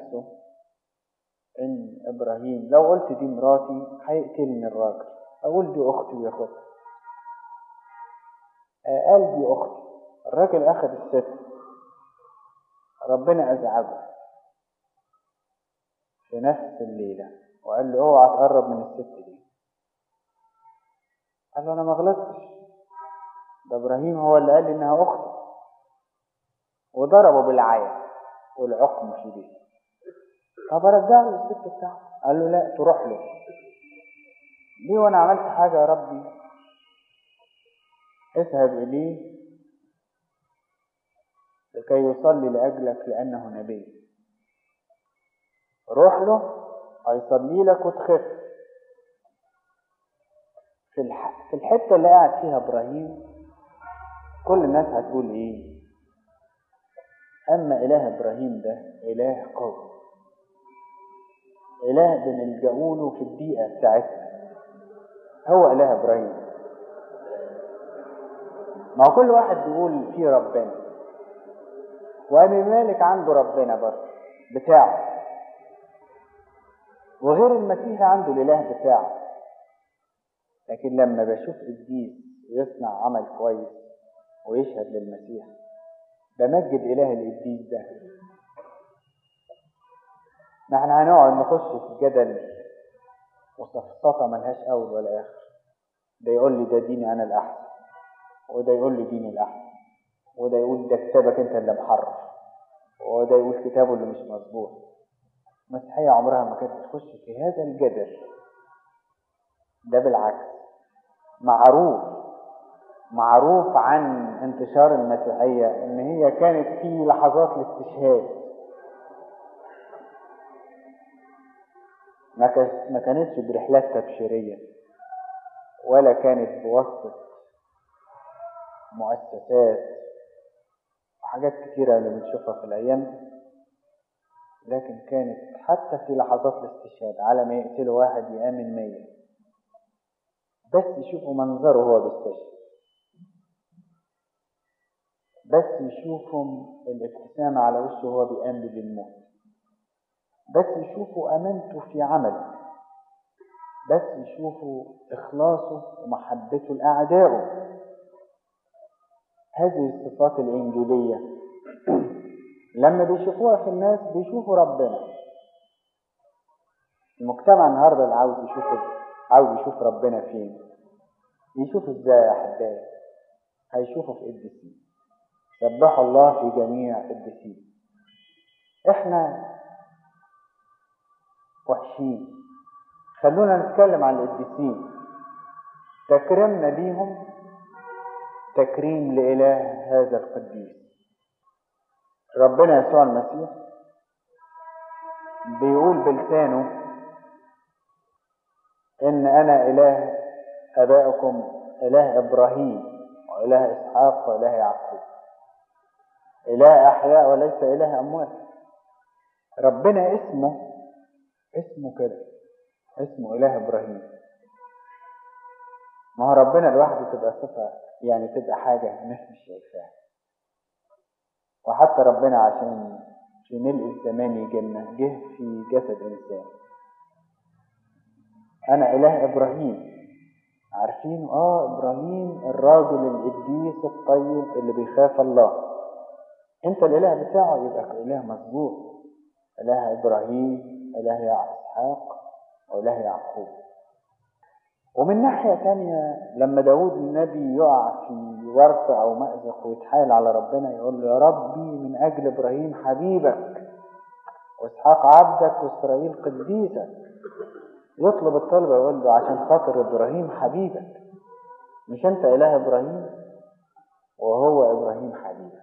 نفسه ان ابراهيم لو قلت دي مراتي هيقتلني الراجل اقول دي اختي وياخدها آه، قال دي اختي الراجل اخذ الست ربنا ازعجه في نفس الليله وقال له اوعى تقرب من الست دي قال له انا ما غلطتش ده ابراهيم هو اللي قال لي انها اختي وضربه بالعين والعقم في دي طب ارجع له الست بتاعته قال له لا تروح له ليه وانا عملت حاجه يا ربي اذهب اليه لكي يصلي لاجلك لانه نبي روح له هيصلي لك وتخف في الح... في الحته اللي قاعد فيها ابراهيم كل الناس هتقول ايه اما اله ابراهيم ده اله قوي اله بنلجأ له في الدقيقه بتاعتنا هو اله ابراهيم ما هو كل واحد بيقول في ربنا وابي مالك عنده ربنا برضه بتاعه وغير المسيح عنده الاله بتاعه لكن لما بشوف قديس ويصنع عمل كويس ويشهد للمسيح بمجد اله القديس ده ما احنا هنقعد نخش في جدل وسفسطه ملهاش اول ولا اخر ده يقول لي ده ديني انا الاحسن وده يقول لي ديني الاحسن وده يقول ده كتابك انت اللي محرف وده يقول كتابه اللي مش مظبوط المسيحية عمرها ما كانت تخش في هذا الجدل ده بالعكس معروف معروف عن انتشار المسيحية ان هي كانت في لحظات الاستشهاد ما كانت- ما كانتش برحلات تبشيرية ولا كانت بواسطة مؤسسات وحاجات كتيرة اللي بنشوفها في الأيام دي. لكن كانت حتى في لحظات الاستشهاد على ما يقتلوا واحد يآمن مية بس يشوفوا منظره وهو بيستشهد بس يشوفوا الابتسامة على وشه وهو بيآمن بالموت بس يشوفوا أمانته في عمله بس يشوفوا إخلاصه ومحبته لأعدائه هذه الصفات الإنجيلية لما بيشوفوها في الناس بيشوفوا ربنا المجتمع النهارده اللي عاوز يشوف عاوز يشوف ربنا فين يشوف ازاي يا احبائي هيشوفه في قديسين سبحوا الله في جميع قديسين احنا وحشين خلونا نتكلم عن القديسين تكرمنا ليهم تكريم لإله هذا القديس ربنا يسوع المسيح بيقول بلسانه إن أنا إله آبائكم إله إبراهيم وإله إسحاق وإله يعقوب إله أحياء وليس إله أموات ربنا اسمه اسمه كده اسمه إله إبراهيم ما هو ربنا لوحده تبقى صفة يعني تبقى حاجة الناس مش شايفاها وحتى ربنا عشان في ملء الزمان يجينا جه في جسد إنسان أنا إله إبراهيم عارفين آه إبراهيم الراجل القديس الطيب اللي بيخاف الله أنت الإله بتاعه يبقى إله مظبوط إله إبراهيم إله إسحاق وإله يعقوب ومن ناحية تانية لما داود النبي يقع في ورطة أو مأزق ويتحايل على ربنا يقول له يا ربي من أجل إبراهيم حبيبك وإسحاق عبدك وإسرائيل قديسك يطلب الطلبة يقول له عشان خاطر إبراهيم حبيبك مش أنت إله إبراهيم وهو إبراهيم حبيبك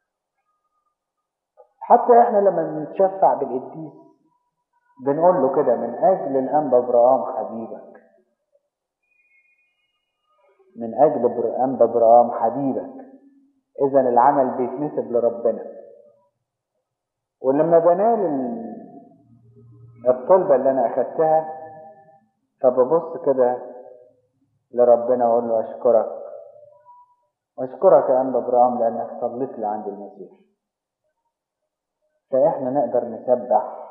حتى إحنا لما بنتشفع بالقديس بنقول له كده من أجل الأنبا إبراهيم حبيبك من أجل بر- أنبا إبراهيم حبيبك إذا العمل بيتنسب لربنا ولما بنال ال- الطلبة اللي أنا أخدتها فببص كده لربنا وأقول له أشكرك أشكرك يا أنبا إبراهيم لأنك صليت لي عند المسيح فإحنا نقدر نسبح